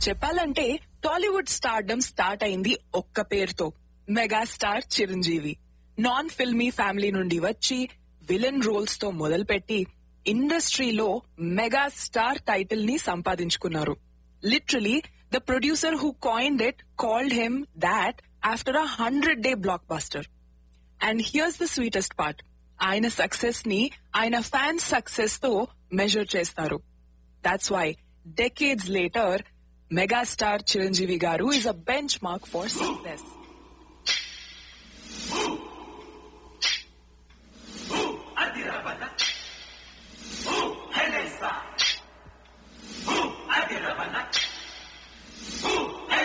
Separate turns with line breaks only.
చెప్పాలంటే Tollywood stardom start అయింది ఒక్క పేరుతో megastar Chiranjeevi non filmy family నుండి వచ్చి విలన్ రోల్స్ తో మొదలుపెట్టి ఇండస్ట్రీలో మెగా స్టార్ టైటిల్ ని సంపాదించుకున్నారు literally the producer who coined it called him that after a hundred day blockbuster and here's the sweetest part ఆయన సక్సెస్ ని ఆయన ఫ్యాన్స్ సక్సెస్ తో మెజర్ చేస్తారు that's why decades later megastar Chiranjeevi garu is a benchmark for success